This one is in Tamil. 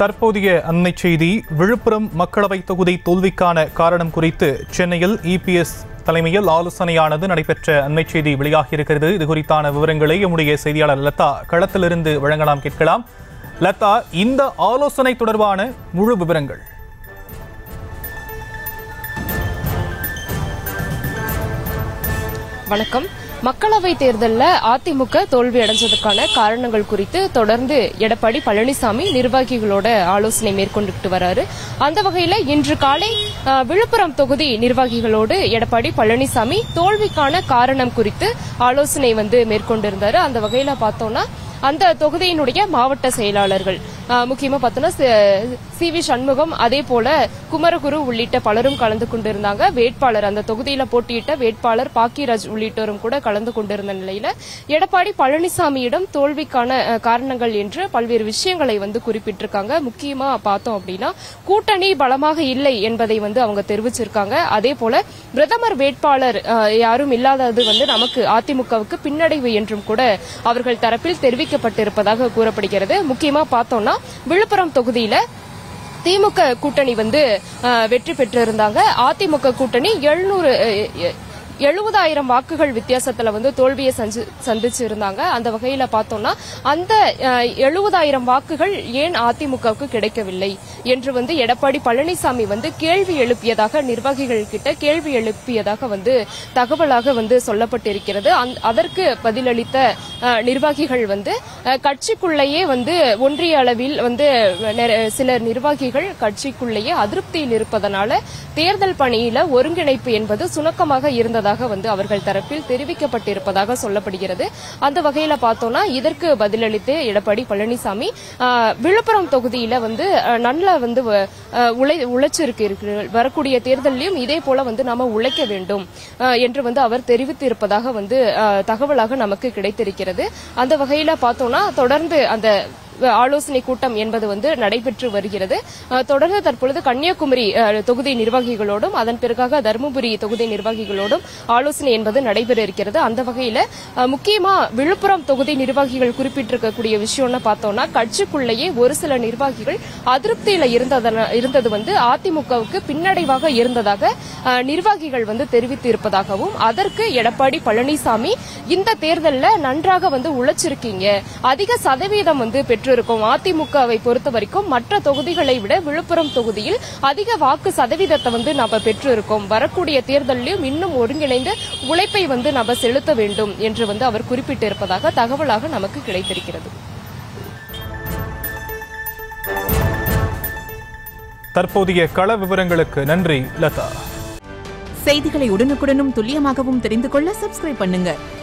தற்போதைய அண்மை செய்தி விழுப்புரம் மக்களவை தொகுதி தோல்விக்கான காரணம் குறித்து சென்னையில் இபிஎஸ் தலைமையில் ஆலோசனையானது நடைபெற்ற அண்மை செய்தி வெளியாகியிருக்கிறது இது குறித்தான விவரங்களை நம்முடைய செய்தியாளர் லதா களத்திலிருந்து வழங்கலாம் கேட்கலாம் லதா இந்த ஆலோசனை தொடர்பான முழு விவரங்கள் வணக்கம் மக்களவை தேர்தலில் அதிமுக தோல்வி அடைஞ்சதுக்கான காரணங்கள் குறித்து தொடர்ந்து எடப்பாடி பழனிசாமி நிர்வாகிகளோட ஆலோசனை மேற்கொண்டுட்டு வராரு அந்த வகையில இன்று காலை அஹ், விழுப்புரம் தொகுதி நிர்வாகிகளோடு எடப்பாடி பழனிசாமி தோல்விக்கான காரணம் குறித்து ஆலோசனை வந்து மேற்கொண்டிருந்தாரு அந்த வகையில பார்த்தோம்னா அந்த தொகுதியினுடைய மாவட்ட செயலாளர்கள் அஹ், முக்கியமா பார்த்தோம்னா சி- சி வி சண்முகம் அதே போல குமரகுரு உள்ளிட்ட பலரும் கலந்து கொண்டிருந்தாங்க வேட்பாளர் அந்த தொகுதியில போட்டியிட்ட வேட்பாளர் பாக்கியராஜ் உள்ளிட்டோரும் கூட கலந்து கொண்டிருந்த நிலையில எடப்பாடி பழனிசாமியிடம் தோல்விக்கான அஹ், காரணங்கள் என்று பல்வேறு விஷயங்களை வந்து குறிப்பிட்டிருக்காங்க முக்கியமா பார்த்தோம் அப்படின்னா கூட்டணி பலமாக இல்லை என்பதை வந்து அவங்க தெரிவிச்சிருக்காங்க அதே போல பிரதமர் வேட்பாளர் அஹ், யாரும் இல்லாதது வந்து நமக்கு அதிமுகவுக்கு பின்னடைவு என்றும் கூட அவர்கள் தரப்பில் தெரிவிக்கப்பட்டிருப்பதாக கூறப்படுகிறது முக்கியமா பார்த்தோம்னா விழுப்புரம் தொகுதியில திமுக கூட்டணி வந்து அஹ், வெற்றி பெற்றிருந்தாங்க அதிமுக கூட்டணி எழுநூறு எழுபதாயிரம் வாக்குகள் வித்தியாசத்துல வந்து தோல்வியை சஞ்சு- சந்திச்சு இருந்தாங்க அந்த வகையில பார்த்தோம்னா அந்த எழுபதாயிரம் வாக்குகள் ஏன் அதிமுகவுக்கு கிடைக்கவில்லை என்று வந்து எடப்பாடி பழனிசாமி வந்து கேள்வி எழுப்பியதாக நிர்வாகிகள் கிட்ட கேள்வி எழுப்பியதாக வந்து தகவலாக வந்து சொல்லப்பட்டிருக்கிறது அந்த- அதற்கு பதிலளித்த அஹ், நிர்வாகிகள் வந்து அஹ், கட்சிக்குள்ளேயே வந்து ஒன்றிய அளவில் வந்து நிற- சில நிர்வாகிகள் கட்சிக்குள்ளேயே அதிருப்தியில் இருப்பதனால தேர்தல் பணியில ஒருங்கிணைப்பு என்பது சுணக்கமாக இருந்ததாக வந்து அவர்கள் தரப்பில் தெரிவிக்கப்பட்டிருப்பதாக சொல்லப்படுகிறது அந்த வகையில பார்த்தோம்னா இதற்கு பதிலளித்து எடப்பாடி பழனிசாமி அஹ், விழுப்புரம் தொகுதியில வந்து அஹ், நல்ல வந்து வ- அஹ், உழை உழைச்சிருக்கு இருக்கிறீர்கள். வரக்கூடிய தேர்தலிலும் இதே போல வந்து நாம உழைக்க வேண்டும் அஹ், என்று வந்து அவர் தெரிவித்திருப்பதாக வந்து அஹ், தகவலாக நமக்கு கிடைத்திருக்கிறது அந்த வகையில பார்த்தோம்னா தொடர்ந்து அந்த ஆலோசனை கூட்டம் என்பது வந்து நடைபெற்று வருகிறது அஹ், தொடர்ந்து தற்பொழுது கன்னியாகுமரி அஹ், தொகுதி நிர்வாகிகளோடும் அதன் பிறகாக தருமபுரி தொகுதி நிர்வாகிகளோடும் ஆலோசனை என்பது நடைபெற இருக்கிறது அந்த வகையில அஹ், முக்கியமா விழுப்புரம் தொகுதி நிர்வாகிகள் குறிப்பிட்டிருக்கக்கூடிய விஷயம்னு பார்த்தோம்னா கட்சிக்குள்ளேயே ஒரு சில நிர்வாகிகள் அதிருப்தியில இருந்ததன- இருந்தது வந்து அதிமுகவுக்கு பின்னடைவாக இருந்ததாக அஹ், நிர்வாகிகள் வந்து தெரிவித்து இருப்பதாகவும் அதற்கு எடப்பாடி பழனிசாமி இந்த தேர்தல்ல நன்றாக வந்து உழைச்சிருக்கீங்க அதிக சதவீதம் வந்து பெற்றிருக்கோம் அதிமுகவை பொறுத்த வரைக்கும் மற்ற தொகுதிகளை விட விழுப்புரம் தொகுதியில் அதிக வாக்கு சதவீதத்தை வந்து நாம பெற்றிருக்கோம் வரக்கூடிய தேர்தலிலும் இன்னும் ஒருங்கிணைந்து உழைப்பை வந்து நாம செலுத்த வேண்டும் என்று வந்து அவர் குறிப்பிட்டிருப்பதாக தகவலாக நமக்கு கிடைத்திருக்கிறது தற்போதைய கள விவரங்களுக்கு நன்றி லதா செய்திகளை உடனுக்குடனும் துல்லியமாகவும் தெரிந்து கொள்ள சப்ஸ்கிரைப் பண்ணுங்க